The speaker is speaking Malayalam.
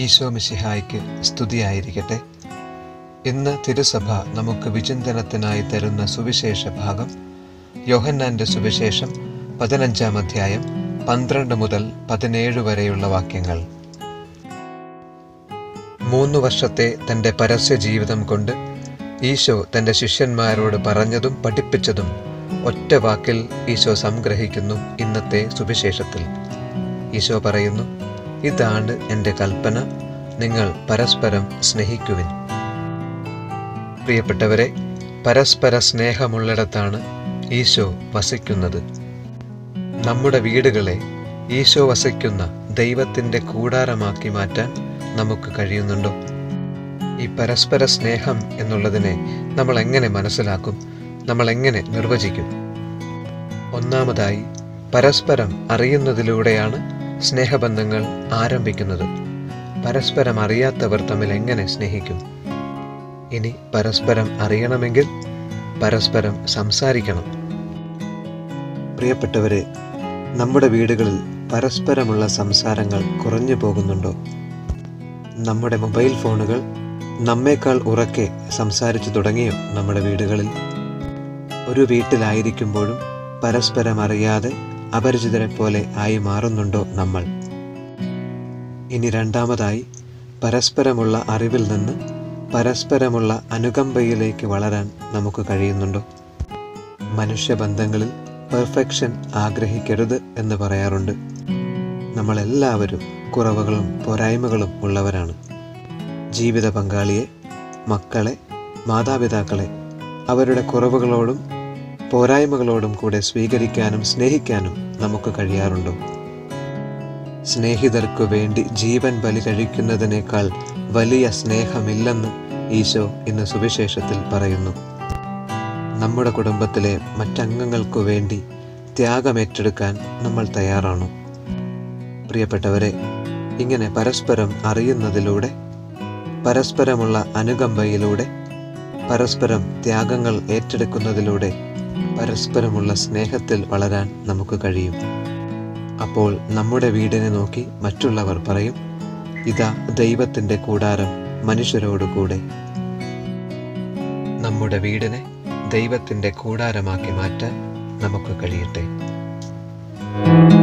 ഈശോ മിശിഹായ്ക്ക് സ്തുതിയായിരിക്കട്ടെ ഇന്ന് തിരുസഭ നമുക്ക് വിചിന്തനത്തിനായി തരുന്ന സുവിശേഷ ഭാഗം യോഹന്നാന്റെ സുവിശേഷം പതിനഞ്ചാം അധ്യായം പന്ത്രണ്ട് മുതൽ പതിനേഴ് വരെയുള്ള വാക്യങ്ങൾ മൂന്ന് വർഷത്തെ തൻ്റെ പരസ്യ ജീവിതം കൊണ്ട് ഈശോ തൻ്റെ ശിഷ്യന്മാരോട് പറഞ്ഞതും പഠിപ്പിച്ചതും ഒറ്റ വാക്കിൽ ഈശോ സംഗ്രഹിക്കുന്നു ഇന്നത്തെ സുവിശേഷത്തിൽ ഈശോ പറയുന്നു ഇതാണ് എൻ്റെ കൽപ്പന നിങ്ങൾ പരസ്പരം സ്നേഹിക്കുവിൻ പ്രിയപ്പെട്ടവരെ പരസ്പര സ്നേഹമുള്ളിടത്താണ് ഈശോ വസിക്കുന്നത് നമ്മുടെ വീടുകളെ ഈശോ വസിക്കുന്ന ദൈവത്തിൻ്റെ കൂടാരമാക്കി മാറ്റാൻ നമുക്ക് കഴിയുന്നുണ്ടോ ഈ പരസ്പര സ്നേഹം എന്നുള്ളതിനെ നമ്മൾ എങ്ങനെ മനസ്സിലാക്കും നമ്മൾ എങ്ങനെ നിർവചിക്കും ഒന്നാമതായി പരസ്പരം അറിയുന്നതിലൂടെയാണ് സ്നേഹബന്ധങ്ങൾ ആരംഭിക്കുന്നത് പരസ്പരം അറിയാത്തവർ തമ്മിൽ എങ്ങനെ സ്നേഹിക്കും ഇനി പരസ്പരം അറിയണമെങ്കിൽ പരസ്പരം സംസാരിക്കണം പ്രിയപ്പെട്ടവരെ നമ്മുടെ വീടുകളിൽ പരസ്പരമുള്ള സംസാരങ്ങൾ കുറഞ്ഞു പോകുന്നുണ്ടോ നമ്മുടെ മൊബൈൽ ഫോണുകൾ നമ്മേക്കാൾ ഉറക്കെ സംസാരിച്ചു തുടങ്ങിയോ നമ്മുടെ വീടുകളിൽ ഒരു വീട്ടിലായിരിക്കുമ്പോഴും പരസ്പരം അറിയാതെ അപരിചിതരെ പോലെ ആയി മാറുന്നുണ്ടോ നമ്മൾ ഇനി രണ്ടാമതായി പരസ്പരമുള്ള അറിവിൽ നിന്ന് പരസ്പരമുള്ള അനുകമ്പയിലേക്ക് വളരാൻ നമുക്ക് കഴിയുന്നുണ്ടോ മനുഷ്യബന്ധങ്ങളിൽ പെർഫെക്ഷൻ ആഗ്രഹിക്കരുത് എന്ന് പറയാറുണ്ട് നമ്മളെല്ലാവരും കുറവുകളും പോരായ്മകളും ഉള്ളവരാണ് ജീവിത പങ്കാളിയെ മക്കളെ മാതാപിതാക്കളെ അവരുടെ കുറവുകളോടും പോരായ്മകളോടും കൂടെ സ്വീകരിക്കാനും സ്നേഹിക്കാനും നമുക്ക് കഴിയാറുണ്ടോ സ്നേഹിതർക്കു വേണ്ടി ജീവൻ ബലി കഴിക്കുന്നതിനേക്കാൾ വലിയ സ്നേഹമില്ലെന്ന് ഈശോ ഇന്ന് സുവിശേഷത്തിൽ പറയുന്നു നമ്മുടെ കുടുംബത്തിലെ മറ്റംഗങ്ങൾക്കു വേണ്ടി ത്യാഗമേറ്റെടുക്കാൻ നമ്മൾ തയ്യാറാണോ പ്രിയപ്പെട്ടവരെ ഇങ്ങനെ പരസ്പരം അറിയുന്നതിലൂടെ പരസ്പരമുള്ള അനുകമ്പയിലൂടെ പരസ്പരം ത്യാഗങ്ങൾ ഏറ്റെടുക്കുന്നതിലൂടെ പരസ്പരമുള്ള സ്നേഹത്തിൽ വളരാൻ നമുക്ക് കഴിയും അപ്പോൾ നമ്മുടെ വീടിനെ നോക്കി മറ്റുള്ളവർ പറയും ഇതാ ദൈവത്തിൻ്റെ കൂടാരം മനുഷ്യരോടുകൂടെ നമ്മുടെ വീടിനെ ദൈവത്തിൻ്റെ കൂടാരമാക്കി മാറ്റാൻ നമുക്ക് കഴിയട്ടെ